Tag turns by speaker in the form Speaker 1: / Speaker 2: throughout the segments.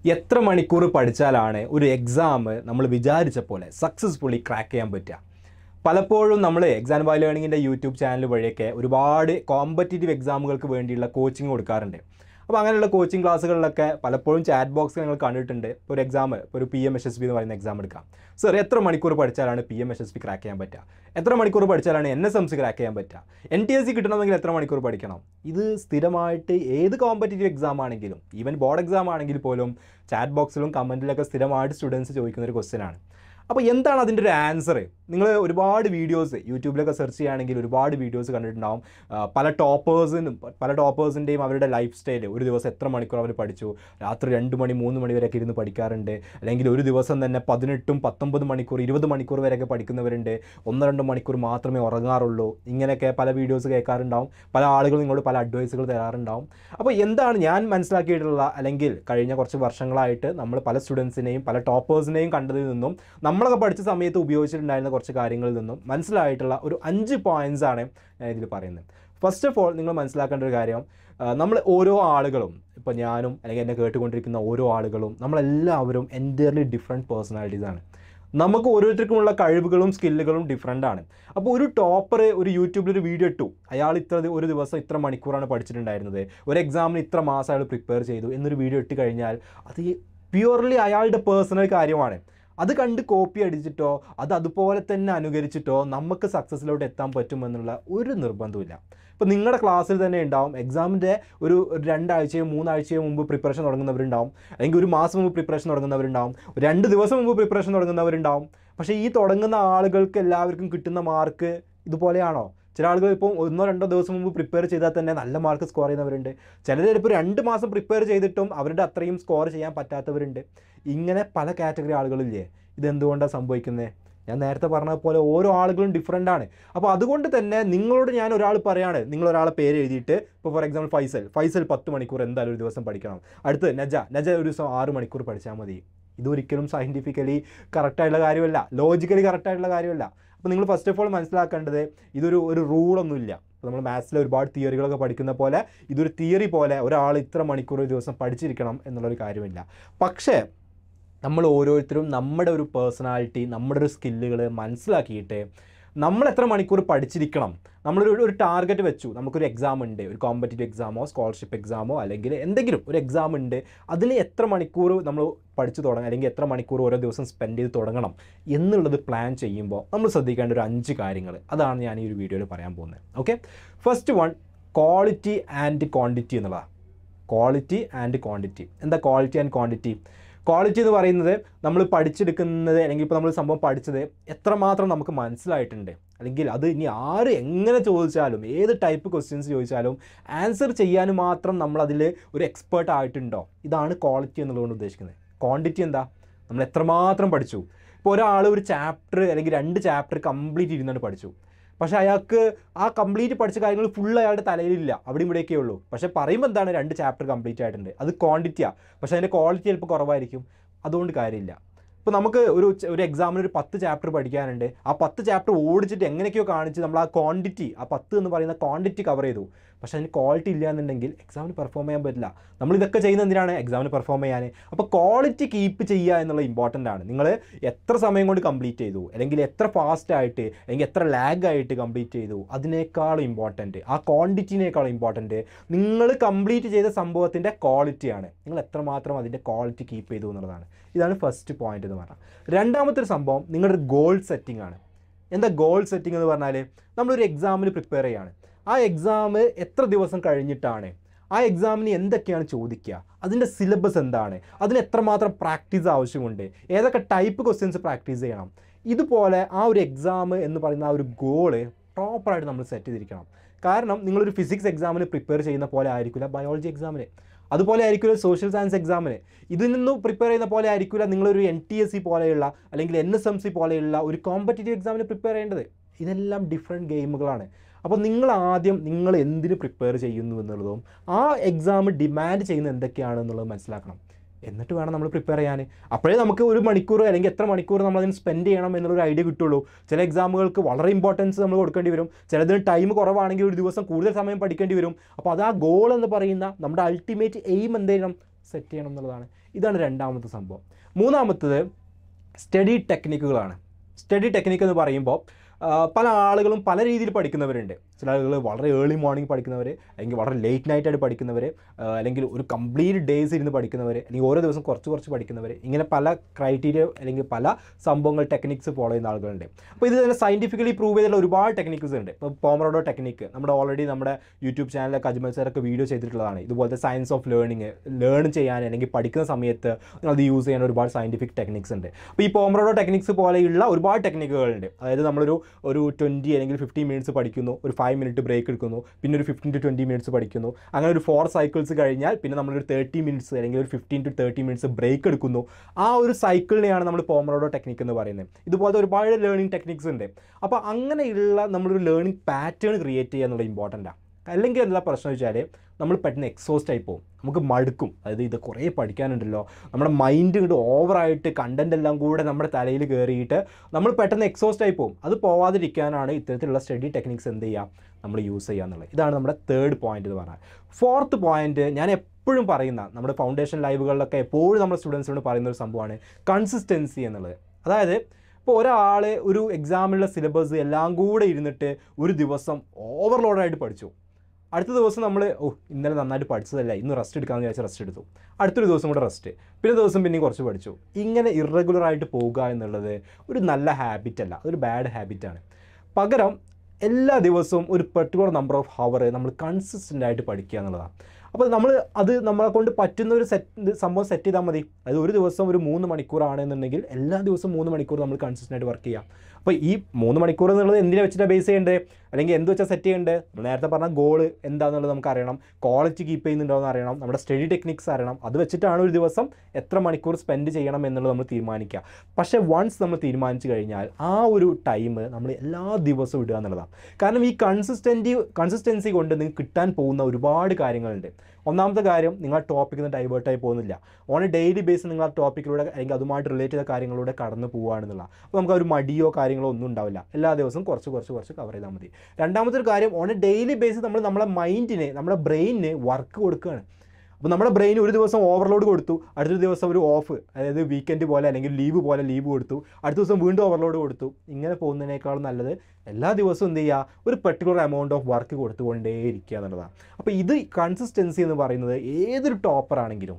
Speaker 1: എത്ര മണിക്കൂർ പഠിച്ചാലാണ് ഒരു എക്സാം നമ്മൾ വിചാരിച്ച പോലെ സക്സസ്ഫുള്ളി ക്രാക്ക് ചെയ്യാൻ പറ്റുക പലപ്പോഴും നമ്മൾ എക്സാം ബൈ ലേണിങ്ങിൻ്റെ യൂട്യൂബ് ചാനൽ വഴിയൊക്കെ ഒരുപാട് കോമ്പറ്റേറ്റീവ് എക്സാമുകൾക്ക് വേണ്ടിയുള്ള കോച്ചിങ് കൊടുക്കാറുണ്ട് അപ്പോൾ അങ്ങനെയുള്ള കോച്ചിങ് ക്ലാസ്സുകളിലൊക്കെ പലപ്പോഴും ചാറ്റ് ബോക്സ് ഞങ്ങൾ കണ്ടിട്ടുണ്ട് ഇപ്പോൾ ഒരു എക്സാം ഇപ്പോൾ ഒരു P M S S B എന്ന് പറയുന്ന എക്സാം എടുക്കാം സർ എത്ര മണിക്കൂർ പഠിച്ചാലാണ് P M S S B crack ചെയ്യാൻ പറ്റുക എത്ര മണിക്കൂർ പഠിച്ചാലാണ് N S M C crack ചെയ്യാൻ പറ്റുക എൻ ടി എസ് സി കിട്ടണമെങ്കിൽ എത്ര മണിക്കൂർ പഠിക്കണം ഇത് സ്ഥിരമായിട്ട് ഏത് കോമ്പറ്റേറ്റീവ് എക്സാം ആണെങ്കിലും ഈവൻ ബോർഡ് എക്സാം ആണെങ്കിൽ പോലും ചാറ്റ് ബോക്സിലും കമൻറ്റിലൊക്കെ സ്ഥിരമായിട്ട് സ്റ്റുഡൻസ് ചോദിക്കുന്ന ഒരു ക്വസ്റ്റ്യൻ ആണ് അപ്പോൾ എന്താണ് അതിൻ്റെ ഒരു ആൻസർ നിങ്ങൾ ഒരുപാട് വീഡിയോസ് യൂട്യൂബിലൊക്കെ സെർച്ച് ചെയ്യുകയാണെങ്കിൽ ഒരുപാട് വീഡിയോസ് കണ്ടിട്ടുണ്ടാവും ആ, പല ടോപ്പേഴ്സിനും പല ടോപ്പേഴ്സിൻ്റെയും അവരുടെ ലൈഫ് സ്റ്റൈൽ ഒരു ദിവസം എത്ര മണിക്കൂർ അവർ പഠിച്ചു രാത്രി രണ്ട് മണി മൂന്ന് മണി വരെയൊക്കെ ഇരുന്ന് പഠിക്കാറുണ്ട് അല്ലെങ്കിൽ ഒരു ദിവസം തന്നെ പതിനെട്ടും പത്തൊമ്പത് മണിക്കൂർ ഇരുപത് മണിക്കൂർ വരെയൊക്കെ പഠിക്കുന്നവരുണ്ട് ഒന്ന് രണ്ട് മണിക്കൂർ മാത്രമേ ഉറങ്ങാറുള്ളൂ ഇങ്ങനെയൊക്കെ പല വീഡിയോസ് കേൾക്കാറുണ്ടാവും പല ആളുകൾ നിങ്ങളോട് പല അഡ്വൈസുകൾ തരാറുണ്ടാവും അപ്പോൾ എന്താണ് ഞാൻ മനസ്സിലാക്കിയിട്ടുള്ള അല്ലെങ്കിൽ കഴിഞ്ഞ കുറച്ച് വർഷങ്ങളായിട്ട് നമ്മൾ പല സ്റ്റുഡൻസിനെയും പല ടോപ്പേഴ്സിനെയും കണ്ടതിൽ നിന്നും നമ്മളൊക്കെ പഠിച്ച സമയത്ത് ഉപയോഗിച്ചിട്ടുണ്ടായിരുന്ന കുറച്ച് കാര്യങ്ങളിൽ നിന്നും മനസ്സിലായിട്ടുള്ള ഒരു അഞ്ച് പോയിന്റ്സ് ആണ് ഞാൻ ഇതിൽ പറയുന്നത് ഫസ്റ്റ് ഓഫ് ഓൾ നിങ്ങൾ മനസ്സിലാക്കേണ്ട ഒരു കാര്യം ആ, നമ്മൾ ഓരോ ആളുകളും ഇപ്പോൾ ഞാനും അല്ലെങ്കിൽ എന്നെ കേട്ടുകൊണ്ടിരിക്കുന്ന ഓരോ ആളുകളും നമ്മളെല്ലാവരും എൻറ്റയർലി ഡിഫറെൻറ്റ് പേഴ്സണാലിറ്റീസ് ആണ് നമുക്ക് ഓരോരുത്തർക്കുമുള്ള കഴിവുകളും സ്കില്ലുകളും ഡിഫറെൻ്റ് ആണ് അപ്പോൾ ഒരു ടോപ്പർ ഒരു യൂട്യൂബിൽ ഒരു വീഡിയോ ഇട്ടു അയാൾ ഇത്ര ദി- ഒരു ദിവസം ഇത്ര മണിക്കൂറാണ് പഠിച്ചിട്ടുണ്ടായിരുന്നത് ഒരു എക്സാമിന് ഇത്ര മാസം അയാൾ പ്രിപ്പയർ ചെയ്തു എന്നൊരു വീഡിയോ ഇട്ട് കഴിഞ്ഞാൽ അത് പ്യുവർലി അയാളുടെ പേഴ്സണൽ കാര്യമാണ് അത് കണ്ട് കോപ്പി അടിച്ചിട്ടോ അത് അതുപോലെ തന്നെ അനുകരിച്ചിട്ടോ നമുക്ക് സക്സസ്സിലോട്ട് എത്താൻ പറ്റുമെന്നുള്ള ഒരു നിർബന്ധമില്ല ഇപ്പോൾ നിങ്ങളുടെ ക്ലാസ്സിൽ തന്നെ ഉണ്ടാവും എക്സാമിൻ്റെ ഒരു ഒരു രണ്ടാഴ്ചയോ മൂന്നാഴ്ചയോ മുമ്പ് പ്രിപ്പറേഷൻ തുടങ്ങുന്നവരുണ്ടാവും അല്ലെങ്കിൽ ഒരു മാസം മുമ്പ് പ്രിപ്പറേഷൻ തുടങ്ങുന്നവരുണ്ടാവും രണ്ട് ദിവസം മുമ്പ് പ്രിപ്പറേഷൻ തുടങ്ങുന്നവരുണ്ടാവും പക്ഷേ ഈ തുടങ്ങുന്ന ആളുകൾക്ക് എല്ലാവർക്കും കിട്ടുന്ന മാർക്ക് ഇതുപോലെയാണോ ചില ആളുകൾ ഇപ്പോൾ ഒന്നോ രണ്ടോ ദിവസം മുമ്പ് പ്രിപ്പയർ ചെയ്താൽ തന്നെ നല്ല മാർക്ക് സ്കോർ ചെയ്യുന്നവരുണ്ട് ചിലർ ചിലപ്പോൾ രണ്ട് മാസം പ്രിപ്പയർ ചെയ്തിട്ടും അവരുടെ അത്രയും സ്കോർ ചെയ്യാൻ പറ്റാത്തവരുണ്ട് ഇങ്ങനെ പല കാറ്റഗറി ആളുകളില്ലേ ഇതെന്തുകൊണ്ടാണ് സംഭവിക്കുന്നത് ഞാൻ നേരത്തെ പറഞ്ഞ പോലെ ഓരോ ആളുകളും ഡിഫറെൻ്റ് ആണ് അപ്പോൾ അതുകൊണ്ട് തന്നെ നിങ്ങളോട് ഞാൻ ഒരാൾ പറയാണ് നിങ്ങൾ ഒരാളെ പേര് എഴുതിയിട്ട് ഇപ്പോൾ ഫോർ എക്സാമ്പിൾ ഫൈസൽ ഫൈസൽ പത്ത് മണിക്കൂർ എന്തായാലും ഒരു ദിവസം പഠിക്കണം അടുത്ത് നജ നജ ഒരു ദിവസം ആറ് മണിക്കൂർ പഠിച്ചാൽ മതി ഇതൊരിക്കലും സയൻറ്റിഫിക്കലി കറക്റ്റായിട്ടുള്ള കാര്യമല്ല ലോജിക്കലി കറക്റ്റായിട്ടുള്ള കാര്യമല്ല അപ്പോൾ നിങ്ങൾ ഫസ്റ്റ് ഓഫ് ഓൾ മനസ്സിലാക്കേണ്ടത് ഇതൊരു ഒരു റൂളൊന്നുമില്ല ഇപ്പോൾ നമ്മൾ മാത്സിലെ ഒരുപാട് തിയറികളൊക്കെ പഠിക്കുന്ന പോലെ ഇതൊരു തിയറി പോലെ ഒരാൾ ഇത്ര മണിക്കൂർ ഒരു ദിവസം പഠിച്ചിരിക്കണം എന്നുള്ളൊരു കാര്യമില്ല പക്ഷേ നമ്മൾ ഓരോരുത്തരും നമ്മുടെ ഒരു പേഴ്സണാലിറ്റി നമ്മുടെ ഒരു സ്കില്ലുകൾ മനസ്സിലാക്കിയിട്ട് നമ്മൾ എത്ര മണിക്കൂർ പഠിച്ചിരിക്കണം നമ്മളൊരു ഒരു ടാർഗറ്റ് വെച്ചു നമുക്കൊരു എക്സാം ഉണ്ട് ഒരു കോമ്പറ്റേറ്റീവ് എക്സാമോ സ്കോളർഷിപ്പ് എക്സാമോ അല്ലെങ്കിൽ എന്തെങ്കിലും ഒരു എക്സാം ഉണ്ട് അതിൽ എത്ര മണിക്കൂർ നമ്മൾ പഠിച്ചു തുടങ്ങണം അല്ലെങ്കിൽ എത്ര മണിക്കൂർ ഓരോ ദിവസം സ്പെൻഡ് ചെയ്ത് തുടങ്ങണം എന്നുള്ളത് പ്ലാൻ ചെയ്യുമ്പോൾ നമ്മൾ ശ്രദ്ധിക്കേണ്ട ഒരു അഞ്ച് കാര്യങ്ങൾ അതാണ് ഞാൻ ഈ ഒരു വീഡിയോയിൽ പറയാൻ പോകുന്നത് okay first one quality and quantity എന്നുള്ളതാണ് ക്വാളിറ്റി ആൻഡ് ക്വാണ്ടിറ്റി എന്താ ക്വാളിറ്റി ആൻഡ് ക്വാണ്ടിറ്റി ക്വാളിറ്റി എന്ന് പറയുന്നത് നമ്മൾ പഠിച്ചെടുക്കുന്നത് അല്ലെങ്കിൽ ഇപ്പോൾ നമ്മൾ സംഭവം പഠിച്ചത് എത്രമാത്രം നമുക്ക് മനസ്സിലായിട്ടുണ്ട് അല്ലെങ്കിൽ അത് ഇനി ആര് എങ്ങനെ ചോദിച്ചാലും ഏത് ടൈപ്പ് ക്വസ്റ്റ്യൻസ് ചോദിച്ചാലും ആൻസർ ചെയ്യാൻ മാത്രം നമ്മളതിൽ ഒരു എക്സ്പേർട്ട് ആയിട്ടുണ്ടോ ഇതാണ് ക്വാളിറ്റി എന്നുള്ളതുകൊണ്ട് ഉദ്ദേശിക്കുന്നത് ക്വാണ്ടിറ്റി എന്താ നമ്മൾ എത്രമാത്രം പഠിച്ചു ഇപ്പോൾ ഒരാൾ ഒരു ചാപ്റ്റർ അല്ലെങ്കിൽ രണ്ട് ചാപ്റ്റർ കംപ്ലീറ്റ് ഇരുന്നാണ് പഠിച്ചു പക്ഷേ അയാൾക്ക് ആ കംപ്ലീറ്റ് പഠിച്ച കാര്യങ്ങൾ ഫുൾ അയാളുടെ തലയിലില്ല അവിടെ ഇവിടെയൊക്കെ ഉള്ളൂ പക്ഷേ പറയുമ്പോൾ എന്താണ് രണ്ട് ചാപ്റ്റർ കംപ്ലീറ്റ് ആയിട്ടുണ്ട് അത് ക്വാണ്ടിറ്റിയാണ് പക്ഷേ അതിൻ്റെ ക്വാളിറ്റി ചിലപ്പോൾ കുറവായിരിക്കും അതുകൊണ്ട് കാര്യമില്ല ഇപ്പോൾ നമുക്ക് ഒരു ച- ഒരു എക്സാമിന് ഒരു പത്ത് ചാപ്റ്റർ പഠിക്കാനുണ്ട് ആ പത്ത് ചാപ്റ്റർ ഓടിച്ചിട്ട് എങ്ങനെയൊക്കെയോ കാണിച്ച് നമ്മൾ ആ ക്വാണ്ടിറ്റി ആ പത്ത് എന്ന് പറയുന്ന ക്വാണ്ടിറ്റി കവർ ചെയ്തു പക്ഷേ അതിന് ക്വാളിറ്റി ഇല്ല എന്നുണ്ടെങ്കിൽ എക്സാമിന് പെർഫോം ചെയ്യാൻ പറ്റില്ല നമ്മൾ ഇതൊക്കെ ചെയ്യുന്നത് എന്തിനാണ് എക്സാമിന് പെർഫോം ചെയ്യാൻ അപ്പോൾ ക്വാളിറ്റി കീപ്പ് ചെയ്യുക എന്നുള്ളത് ഇമ്പോർട്ടൻ്റ് ആണ് നിങ്ങൾ എത്ര സമയം കൊണ്ട് കംപ്ലീറ്റ് ചെയ്തു അല്ലെങ്കിൽ എത്ര ഫാസ്റ്റ് ആയിട്ട് അല്ലെങ്കിൽ എത്ര ലാഗ് ആയിട്ട് കംപ്ലീറ്റ് ചെയ്തു അതിനേക്കാളും ഇമ്പോർട്ടൻറ്റ് ആ ക്വാണ്ടിറ്റിനേക്കാളും ഇമ്പോർട്ടൻറ്റ് നിങ്ങൾ കംപ്ലീറ്റ് ചെയ്ത സംഭവത്തിൻ്റെ ക്വാളിറ്റിയാണ് നിങ്ങൾ എത്രമാത്രം അതിൻ്റെ ക്വാളിറ്റി കീപ്പ് ചെയ്തു എന്നുള്ളതാണ് ഇതാണ് ഫസ്റ്റ് പോയിന്റ് എന്ന് പറഞ്ഞാൽ രണ്ടാമത്തെ ഒരു സംഭവം നിങ്ങളുടെ ഗോൾ സെറ്റിംഗ് ആണ് എന്താ ഗോൾ സെറ്റിംഗ് എന്ന് പറഞ്ഞാൽ നമ്മളൊരു എക്സാമിന് പ്രിപ്പയർ ചെയ്യാണ് ആ എക്സാം എത്ര ദിവസം കഴിഞ്ഞിട്ടാണ് ആ എക്സാമിന് എന്തൊക്കെയാണ് ചോദിക്കുക അതിൻ്റെ സിലബസ് എന്താണ് അതിന് എത്രമാത്രം പ്രാക്ടീസ് ആവശ്യമുണ്ട് ഏതൊക്കെ ടൈപ്പ് ക്വസ്റ്റ്യൻസ് പ്രാക്ടീസ് ചെയ്യണം ഇതുപോലെ ആ ഒരു എക്സാം എന്ന് പറയുന്ന ആ ഒരു ഗോള് പ്രോപ്പറായിട്ട് നമ്മൾ സെറ്റ് ചെയ്തിരിക്കണം കാരണം നിങ്ങളൊരു ഫിസിക്സ് എക്സാമിന് പ്രിപ്പയർ ചെയ്യുന്ന പോലെ ആയിരിക്കില്ല ബയോളജി എക്സാമിന് അതുപോലെ ആയിരിക്കില്ല സോഷ്യൽ സയൻസ് എക്സാമിന് ഇതിൽ നിന്ന് പ്രിപ്പയർ ചെയ്യുന്ന പോലെ ആയിരിക്കില്ല നിങ്ങളൊരു എൻ ടി എസ് സി പോലെയുള്ള അല്ലെങ്കിൽ എൻ എസ് എം സി പോലെയുള്ള ഒരു കോമ്പറ്റേറ്റീവ് എക്സാമിന് പ്രിപ്പയർ ചെയ്യേണ്ടത് ഇതെല്ലാം ഡിഫറെൻറ്റ് ഗെയിമുകളാണ് അപ്പോൾ നിങ്ങൾ ആദ്യം നിങ്ങൾ എന്തിന് പ്രിപ്പയർ ചെയ്യുന്നു എന്നുള്ളതും ആ എക്സാം ഡിമാൻഡ് ചെയ്യുന്ന എന്തൊക്കെയാണ് എന്നുള്ളത് മനസ്സിലാക്കണം എന്നിട്ട് വേണം നമ്മൾ പ്രിപ്പയർ ചെയ്യാൻ അപ്പോഴേ നമുക്ക് ഒരു മണിക്കൂർ അല്ലെങ്കിൽ എത്ര മണിക്കൂർ നമ്മൾ അതിന് സ്പെൻഡ് ചെയ്യണം എന്നുള്ളൊരു ഐഡിയ കിട്ടുള്ളൂ ചില എക്സാമുകൾക്ക് വളരെ ഇമ്പോർട്ടൻസ് നമ്മൾ കൊടുക്കേണ്ടി വരും ചിലതിന് ടൈം കുറവാണെങ്കിൽ ഒരു ദിവസം കൂടുതൽ സമയം പഠിക്കേണ്ടി വരും അപ്പോൾ അത് ആ ഗോൾ എന്ന് പറയുന്ന നമ്മുടെ അൾട്ടിമേറ്റ് എയിം എന്ത് ചെയ്യണം സെറ്റ് ചെയ്യണം എന്നുള്ളതാണ് ഇതാണ് രണ്ടാമത്തെ സംഭവം മൂന്നാമത്തത് സ്റ്റഡി ടെക്നിക്കുകളാണ് സ്റ്റഡി ടെക്നിക്ക് എന്ന് പറയുമ്പോൾ ആ, പല ആളുകളും പല രീതിയിൽ പഠിക്കുന്നവരുണ്ട് ചില ആളുകൾ വളരെ ഏർലി മോർണിംഗ് പഠിക്കുന്നവർ അല്ലെങ്കിൽ വളരെ ലേറ്റ് നൈറ്റായിട്ട് പഠിക്കുന്നവർ അല്ലെങ്കിൽ ഒരു കംപ്ലീറ്റ് ഡേയ്സ് ഇരുന്ന് പഠിക്കുന്നവർ അല്ലെങ്കിൽ ഓരോ ദിവസം കുറച്ച് കുറച്ച് പഠിക്കുന്നവർ ഇങ്ങനെ പല ക്രൈറ്റീരിയ അല്ലെങ്കിൽ പല സംഭവങ്ങൾ ടെക്നിക്സ് ഫോളോ ചെയ്യുന്ന ആളുകളുണ്ട് അപ്പോൾ ഇത് തന്നെ സയൻറ്റിഫിക്കലി പ്രൂവ് ചെയ്തിട്ടുള്ള ഒരുപാട് ടെക്നിക്സ് ഉണ്ട് ഇപ്പോൾ പോമറോഡോ ടെക്നിക്ക് നമ്മുടെ ഓൾറെഡി നമ്മുടെ യൂട്യൂബ് ചാനലൊക്കെ അജ്മൽ സാറൊക്കെ വീഡിയോ ചെയ്തിട്ടുള്ളതാണ് ഇതുപോലത്തെ സയൻസ് ഓഫ് ലേണിംഗ് ലേൺ ചെയ്യാൻ അല്ലെങ്കിൽ പഠിക്കുന്ന സമയത്ത് അത് യൂസ് ചെയ്യാൻ ഒരുപാട് സയൻറ്റിഫിക് ടെക്നിക്സ് ഉണ്ട് അപ്പോൾ ഈ പോമറോഡോ ടെക്നിക്സ് പോലെയുള്ള ഒരുപാട് ടെക്നിക്കുകളുണ്ട് അതായത് നമ്മളൊരു ഒരു ട്വൻറ്റി അല്ലെങ്കിൽ ഫിഫ്റ്റീൻ മിനിറ്റ്സ് പഠിക്കുന്നു ഒരു ഫൈവ് മിനിറ്റ് ബ്രേക്ക് എടുക്കുന്നു പിന്നെ ഒരു ഫിഫ്റ്റീൻ ടു ട്വൻറ്റി മിനിറ്റ്സ് പഠിക്കുന്നു അങ്ങനെ ഒരു ഫോർ സൈക്കിൾസ് കഴിഞ്ഞാൽ പിന്നെ നമ്മളൊരു തേർട്ടി മിനിറ്റ്സ് അല്ലെങ്കിൽ ഒരു fifteen to thirty minutes break എടുക്കുന്നു ആ ഒരു സൈക്കിളിനെയാണ് നമ്മൾ പോമറോഡോ ടെക്നിക്ക് എന്ന് പറയുന്നത് ഇതുപോലത്തെ ഒരുപാട് ലേണിംഗ് ടെക്നിക്സ് ഉണ്ട് അപ്പോൾ അങ്ങനെയുള്ള നമ്മളൊരു ലേണിംഗ് പാറ്റേൺ ക്രിയേറ്റ് ചെയ്യുക എന്നുള്ളത് ഇമ്പോർട്ടൻ്റാണ് അല്ലെങ്കിൽ എന്താ പ്രശ്നം വെച്ചാൽ നമ്മൾ പെട്ടെന്ന് എക്സോസ്റ്റ് ആയി പോകും നമുക്ക് മടുക്കും അതായത് ഇത് കുറേ പഠിക്കാനുണ്ടല്ലോ നമ്മുടെ മൈൻഡ് ഇങ്ങോട്ട് ഓവറായിട്ട് കണ്ടൻ്റ് എല്ലാം കൂടെ നമ്മുടെ തലയിൽ കയറിയിട്ട് നമ്മൾ പെട്ടെന്ന് എക്സോസ്റ്റ് ആയി പോകും അത് പോവാതിരിക്കാനാണ് ഇത്തരത്തിലുള്ള സ്റ്റഡി ടെക്നിക്സ് എന്ത് ചെയ്യുക നമ്മൾ യൂസ് ചെയ്യുക എന്നുള്ളത് ഇതാണ് നമ്മുടെ തേർഡ് പോയിന്റ് എന്ന് പറഞ്ഞാൽ ഫോർത്ത് പോയിന്റ് ഞാൻ എപ്പോഴും പറയുന്ന നമ്മുടെ ഫൗണ്ടേഷൻ ലൈവുകളിലൊക്കെ എപ്പോഴും നമ്മുടെ സ്റ്റുഡൻസിനോട് പറയുന്ന ഒരു സംഭവമാണ് കൺസിസ്റ്റൻസി എന്നുള്ളത് അതായത് ഇപ്പോൾ ഒരാൾ ഒരു എക്സാമിനുള്ള സിലബസ് എല്ലാം കൂടെ ഇരുന്നിട്ട് ഒരു ദിവസം ഓവർലോഡായിട്ട് പഠിച്ചു അടുത്ത ദിവസം നമ്മൾ ഓ ഇന്നലെ നന്നായിട്ട് പഠിച്ചതല്ല ഇന്ന് റെസ്റ്റ് എടുക്കാമെന്ന് വിചാരിച്ച് റെസ്റ്റ് എടുത്തു അടുത്തൊരു ദിവസം കൂടെ റെസ്റ്റ് പിന്നെ ദിവസം പിന്നെയും കുറച്ച് പഠിച്ചു ഇങ്ങനെ ഇറഗുലറായിട്ട് പോകുക എന്നുള്ളത് ഒരു നല്ല ഹാബിറ്റ് അല്ല അതൊരു ബാഡ് ഹാബിറ്റാണ് പകരം എല്ലാ ദിവസവും ഒരു പെർട്ടിക്കുലർ നമ്പർ ഓഫ് ഹവർ നമ്മൾ കൺസിസ്റ്റൻ്റ് ആയിട്ട് പഠിക്കുക എന്നുള്ളതാണ് അപ്പോൾ നമ്മൾ അത് നമ്മളെ കൊണ്ട് പറ്റുന്ന ഒരു സെറ്റ് സംഭവം സെറ്റ് ചെയ്താൽ മതി അതായത് ഒരു ദിവസം ഒരു മൂന്ന് മണിക്കൂറാണെന്നുണ്ടെങ്കിൽ എല്ലാ ദിവസവും മൂന്ന് മണിക്കൂർ നമ്മൾ കൺസിസ്റ്റൻ്റ് ആയിട്ട് വർക്ക് ചെയ്യാം അപ്പോൾ ഈ മൂന്ന് മണിക്കൂർ എന്നുള്ളത് എന്തിനെ വെച്ചിട്ടാണ് ബേസ് ചെയ്യേണ്ടത് അല്ലെങ്കിൽ എന്ത് വെച്ചാൽ സെറ്റ് ചെയ്യേണ്ടത് നമ്മൾ നേരത്തെ പറഞ്ഞ ഗോൾ എന്താണെന്നുള്ളത് നമുക്ക് അറിയണം ക്വാളിറ്റി കീപ്പ് ചെയ്യുന്നുണ്ടോ എന്ന് അറിയണം നമ്മുടെ സ്റ്റഡി ടെക്നിക്സ് അറിയണം അത് വെച്ചിട്ടാണ് ഒരു ദിവസം എത്ര മണിക്കൂർ സ്പെൻഡ് ചെയ്യണം എന്നുള്ളത് നമ്മൾ തീരുമാനിക്കുക പക്ഷേ വൺസ് നമ്മൾ തീരുമാനിച്ചു കഴിഞ്ഞാൽ ആ ഒരു ടൈം നമ്മൾ എല്ലാ ദിവസവും ഇടുക എന്നുള്ളതാണ് കാരണം ഈ കൺസിസ്റ്റൻറ്റി കൺസിസ്റ്റൻസി കൊണ്ട് നിങ്ങൾക്ക് കിട്ടാൻ പോകുന്ന ഒരുപാട് കാര്യങ്ങളുണ്ട് ഒന്നാമത്തെ കാര്യം നിങ്ങൾ ടോപ്പിക്കിൽ നിന്ന് ഡൈവേർട്ടായി പോകുന്നില്ല ഓൺ എ ഡെയിലി ബേസ് നിങ്ങൾ ആ ടോപ്പിക്കിലൂടെ അല്ലെങ്കിൽ അതുമായിട്ട് റിലേറ്റ് ചെയ്ത കാര്യങ്ങളിലൂടെ കടന്നു പോവുകയാണെന്നുള്ള അപ്പോൾ നമുക്ക് ആ ഒരു മടിയോ കാര്യങ്ങളോ ഒന്നും ഉണ്ടാവില്ല എല്ലാ ദിവസവും കുറച്ച് കുറച്ച് കുറച്ച് കവർ ചെയ്താൽ മതി രണ്ടാമത്തെ ഒരു കാര്യം ഓൺ എ ഡെയിലി ബേസിസ് നമ്മൾ നമ്മളെ മൈൻഡിന് നമ്മുടെ ബ്രെയിനിന് വർക്ക് കൊടുക്കുകയാണ് അപ്പോൾ നമ്മുടെ ബ്രെയിൻ ഒരു ദിവസം ഓവർലോഡ് കൊടുത്തു അടുത്ത ദിവസം ഒരു ഓഫ് അതായത് വീക്കെൻഡ് പോലെ അല്ലെങ്കിൽ ലീവ് പോലെ ലീവ് കൊടുത്തു അടുത്ത ദിവസം വീണ്ടും ഓവർലോഡ് കൊടുത്തു ഇങ്ങനെ പോകുന്നതിനേക്കാളും നല്ലത് എല്ലാ ദിവസവും എന്ത് ചെയ്യുക ഒരു പെർട്ടിക്കുലർ എമൗണ്ട് ഓഫ് വർക്ക് കൊടുത്തുകൊണ്ടേ ഇരിക്കുക എന്നുള്ളതാണ് അപ്പോൾ ഇത് കൺസിസ്റ്റൻസി എന്ന് പറയുന്നത് ഏതൊരു ടോപ്പർ ആണെങ്കിലും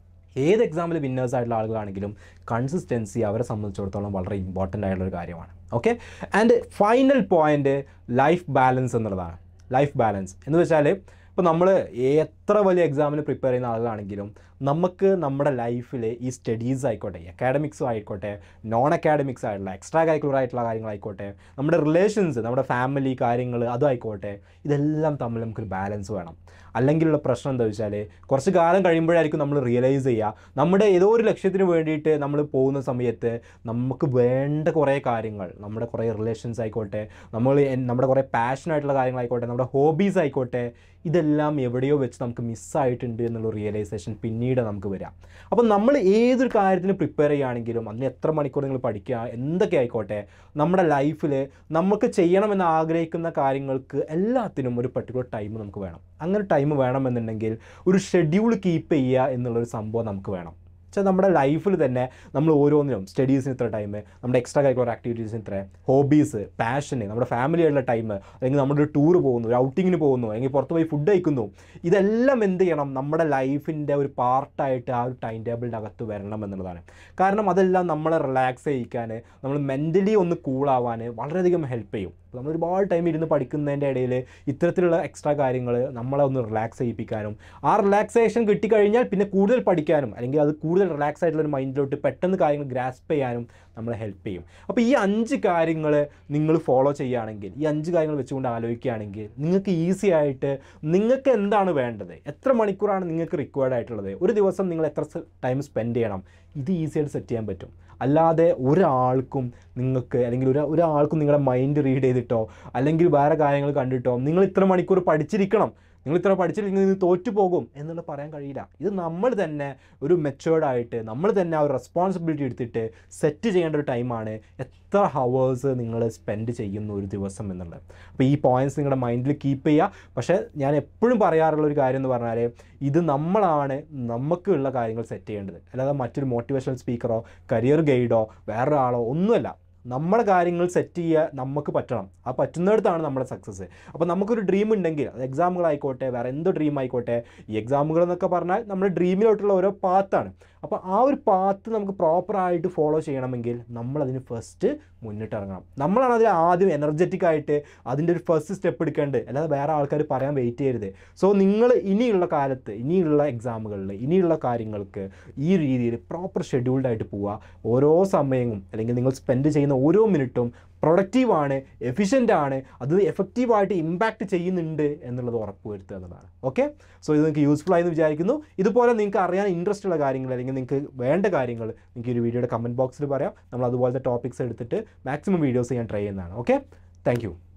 Speaker 1: ഏത് എക്സാമിൽ വിന്നേഴ്സ് ആയിട്ടുള്ള ആളുകളാണെങ്കിലും കൺസിസ്റ്റൻസി അവരെ സംബന്ധിച്ചിടത്തോളം വളരെ ഇമ്പോർട്ടൻ്റ് ആയിട്ടുള്ള ഒരു കാര്യമാണ് okay and final point life balance എന്നുള്ളതാണ് ലൈഫ് ബാലൻസ് എന്ന് വെച്ചാൽ ഇപ്പോൾ നമ്മൾ എത്ര വലിയ എക്സാമിന് പ്രിപ്പയർ ചെയ്യുന്ന ആളുകളാണെങ്കിലും നമുക്ക് നമ്മുടെ ലൈഫിൽ ഈ സ്റ്റഡീസ് ആയിക്കോട്ടെ അക്കാഡമിക്സും ആയിക്കോട്ടെ നോൺ അക്കാഡമിക്സ് ആയിട്ടുള്ള എക്സ്ട്രാ കരിക്കുലർ ആയിട്ടുള്ള കാര്യങ്ങളായിക്കോട്ടെ നമ്മുടെ റിലേഷൻസ് നമ്മുടെ ഫാമിലി കാര്യങ്ങൾ അതുമായിക്കോട്ടെ ഇതെല്ലാം തമ്മിൽ നമുക്കൊരു ബാലൻസ് വേണം അല്ലെങ്കിലുള്ള പ്രശ്നം എന്താ വെച്ചാൽ കുറച്ച് കാലം കഴിയുമ്പോഴായിരിക്കും നമ്മൾ റിയലൈസ് ചെയ്യുക നമ്മുടെ ഏതോ ഒരു ലക്ഷ്യത്തിന് വേണ്ടിയിട്ട് നമ്മൾ പോകുന്ന സമയത്ത് നമുക്ക് വേണ്ട കുറേ കാര്യങ്ങൾ നമ്മുടെ കുറേ റിലേഷൻസ് ആയിക്കോട്ടെ നമ്മൾ എൻ- നമ്മുടെ കുറേ പാഷനായിട്ടുള്ള കാര്യങ്ങളായിക്കോട്ടെ നമ്മുടെ ഹോബീസ് ആയിക്കോട്ടെ ഇതെല്ലാം എവിടെയോ വെച്ച് നമുക്ക് മിസ്സായിട്ടുണ്ട് എന്നുള്ള റിയലൈസേഷൻ പിന്നീട് നമുക്ക് വരാം അപ്പം നമ്മൾ ഏതൊരു കാര്യത്തിന് പ്രിപ്പയർ ചെയ്യുകയാണെങ്കിലും അതിന് എത്ര മണിക്കൂർ നിങ്ങൾ പഠിക്കുക എന്തൊക്കെ ആയിക്കോട്ടെ നമ്മുടെ ലൈഫിൽ നമുക്ക് ചെയ്യണമെന്ന് ആഗ്രഹിക്കുന്ന കാര്യങ്ങൾക്ക് എല്ലാത്തിനും ഒരു പെർട്ടിക്കുലർ ടൈം നമുക്ക് വേണം അങ്ങനെ ടൈം വേണമെന്നുണ്ടെങ്കിൽ ഒരു ഷെഡ്യൂൾ കീപ്പ് ചെയ്യുക എന്നുള്ളൊരു സംഭവം നമുക്ക് വേണം വെച്ചാൽ നമ്മുടെ ലൈഫിൽ തന്നെ നമ്മൾ ഓരോന്നിനും സ്റ്റഡീസിന് ഇത്ര ടൈം നമ്മുടെ എക്സ്ട്രാ കരിക്കുലർ ആക്ടിവിറ്റീസിന് ഇത്ര ഹോബീസ് പാഷന് നമ്മുടെ ഫാമിലിയായിട്ടുള്ള ടൈം അല്ലെങ്കിൽ നമ്മളൊരു ടൂർ പോകുന്നു ഒരു ഔട്ടിങ്ങിന് പോകുന്നു അല്ലെങ്കിൽ പുറത്ത് പോയി ഫുഡ് കഴിക്കുന്നു ഇതെല്ലാം എന്ത് ചെയ്യണം നമ്മുടെ ലൈഫിൻ്റെ ഒരു പാർട്ടായിട്ട് ആ ഒരു ടൈം ടേബിളിൻ്റെ അകത്ത് വരണം എന്നുള്ളതാണ് കാരണം അതെല്ലാം നമ്മളെ റിലാക്സ് ചെയ്യിക്കാൻ നമ്മൾ മെൻ്റലി ഒന്ന് കൂളാവാൻ വളരെയധികം ഹെൽപ്പ് ചെയ്യും നമ്മൾ ഒരുപാട് ടൈം ഇരുന്ന് പഠിക്കുന്നതിൻ്റെ ഇടയിൽ ഇത്തരത്തിലുള്ള എക്സ്ട്രാ കാര്യങ്ങൾ നമ്മളെ ഒന്ന് റിലാക്സ് ചെയ്യിപ്പിക്കാനും ആ റിലാക്സേഷൻ കിട്ടിക്കഴിഞ്ഞാൽ പിന്നെ കൂടുതൽ പഠിക്കാനും അല്ലെങ്കിൽ അത് കൂടുതൽ റിലാക്സ് ആയിട്ടുള്ള ഒരു മൈൻഡിലോട്ട് പെട്ടെന്ന് കാര്യങ്ങൾ ഗ്രാസ്പ് ചെയ്യാനും നമ്മളെ ഹെൽപ്പ് ചെയ്യും അപ്പോൾ ഈ അഞ്ച് കാര്യങ്ങൾ നിങ്ങൾ ഫോളോ ചെയ്യുകയാണെങ്കിൽ ഈ അഞ്ച് കാര്യങ്ങൾ വെച്ചുകൊണ്ട് ആലോചിക്കുകയാണെങ്കിൽ നിങ്ങൾക്ക് ഈസി ആയിട്ട് നിങ്ങൾക്ക് എന്താണ് വേണ്ടത് എത്ര മണിക്കൂറാണ് നിങ്ങൾക്ക് റിക്വയർഡ് ആയിട്ടുള്ളത് ഒരു ദിവസം നിങ്ങൾ എത്ര ടൈം സ്പെൻഡ് ചെയ്യണം ഇത് ഈസി ആയിട്ട് സെറ്റ് ചെയ്യാൻ പറ്റും അല്ലാതെ ഒരാൾക്കും നിങ്ങൾക്ക് അല്ലെങ്കിൽ ഒരു ഒരാൾക്കും നിങ്ങളുടെ മൈൻഡ് റീഡ് ചെയ്തിട്ടോ അല്ലെങ്കിൽ വേറെ കാര്യങ്ങൾ കണ്ടിട്ടോ നിങ്ങൾ ഇത്ര മണിക്കൂർ പഠിച്ചിരിക്കണം നിങ്ങൾ ഇത്ര പഠിച്ചില്ലെങ്കിൽ നിങ്ങൾ തോറ്റു പോകും എന്നുള്ളത് പറയാൻ കഴിയില്ല ഇത് നമ്മൾ തന്നെ ഒരു മെച്ചുവേർഡായിട്ട് നമ്മൾ തന്നെ ആ ഒരു റെസ്പോൺസിബിലിറ്റി എടുത്തിട്ട് സെറ്റ് ചെയ്യേണ്ട ഒരു ടൈമാണ് എത്ര ഹവേഴ്സ് നിങ്ങൾ സ്പെൻഡ് ചെയ്യുന്നു ഒരു ദിവസം എന്നുള്ളത് അപ്പോൾ ഈ പോയിന്റ്സ് നിങ്ങളുടെ മൈൻഡിൽ കീപ്പ് ചെയ്യുക പക്ഷേ ഞാൻ എപ്പോഴും പറയാറുള്ള ഒരു കാര്യം എന്ന് പറഞ്ഞാൽ ഇത് നമ്മളാണ് നമുക്കുള്ള കാര്യങ്ങൾ സെറ്റ് ചെയ്യേണ്ടത് അല്ലാതെ മറ്റൊരു മോട്ടിവേഷണൽ സ്പീക്കറോ കരിയർ ഗൈഡോ വേറൊരാളോ ഒന്നുമല്ല നമ്മുടെ കാര്യങ്ങൾ സെറ്റ് ചെയ്യുക നമുക്ക് പറ്റണം ആ പറ്റുന്നിടത്താണ് നമ്മുടെ സക്സസ് അപ്പോൾ നമുക്കൊരു ഡ്രീം ഉണ്ടെങ്കിൽ അത് എക്സാമുകളായിക്കോട്ടെ വേറെ എന്ത് ഡ്രീം ആയിക്കോട്ടെ ഈ എക്സാമുകൾ എന്നൊക്കെ പറഞ്ഞാൽ നമ്മുടെ ഡ്രീമിലോട്ടുള്ള ഓരോ പാത്താണ് അപ്പോൾ ആ ഒരു പാത്ത് നമുക്ക് പ്രോപ്പറായിട്ട് ഫോളോ ചെയ്യണമെങ്കിൽ നമ്മളതിന് ഫസ്റ്റ് മുന്നിട്ടിറങ്ങണം നമ്മളാണ് അതിൽ ആദ്യം എനർജറ്റിക് ആയിട്ട് അതിൻ്റെ ഒരു ഫസ്റ്റ് സ്റ്റെപ്പ് എടുക്കേണ്ടത് അല്ലാതെ വേറെ ആൾക്കാർ പറയാൻ വെയിറ്റ് ചെയ്യരുത് സോ നിങ്ങൾ ഇനിയുള്ള കാലത്ത് ഇനിയുള്ള എക്സാമുകളിൽ ഇനിയുള്ള കാര്യങ്ങൾക്ക് ഈ രീതിയിൽ പ്രോപ്പർ ഷെഡ്യൂൾഡ് ആയിട്ട് പോവുക ഓരോ സമയവും അല്ലെങ്കിൽ നിങ്ങൾ സ്പെൻഡ് ചെയ്യുന്ന ഓരോ മിനിറ്റും പ്രൊഡക്റ്റീവാണ് എഫിഷ്യൻ്റ് ആണ് അത് എഫക്റ്റീവായിട്ട് ഇമ്പാക്റ്റ് ചെയ്യുന്നുണ്ട് എന്നുള്ളത് ഉറപ്പുവരുത്തുക എന്നതാണ് ഓക്കെ സോ ഇത് നിങ്ങൾക്ക് യൂസ്ഫുൾ ആയെന്ന് വിചാരിക്കുന്നു ഇതുപോലെ നിങ്ങൾക്ക് അറിയാൻ ഇൻട്രസ്റ്റ് ഉള്ള കാര്യങ്ങൾ അല്ലെങ്കിൽ നിങ്ങൾക്ക് വേണ്ട കാര്യങ്ങൾ നിങ്ങൾക്ക് ഈ ഒരു വീഡിയോയുടെ കമൻറ്റ് ബോക്സിൽ പറയാം നമ്മൾ അതുപോലത്തെ ടോപ്പിക്സ് എടുത്തിട്ട് മാക്സിമം വീഡിയോസ് ചെയ്യാൻ ട്രൈ ചെയ്യുന്നതാണ് ഓക്കെ താങ്ക്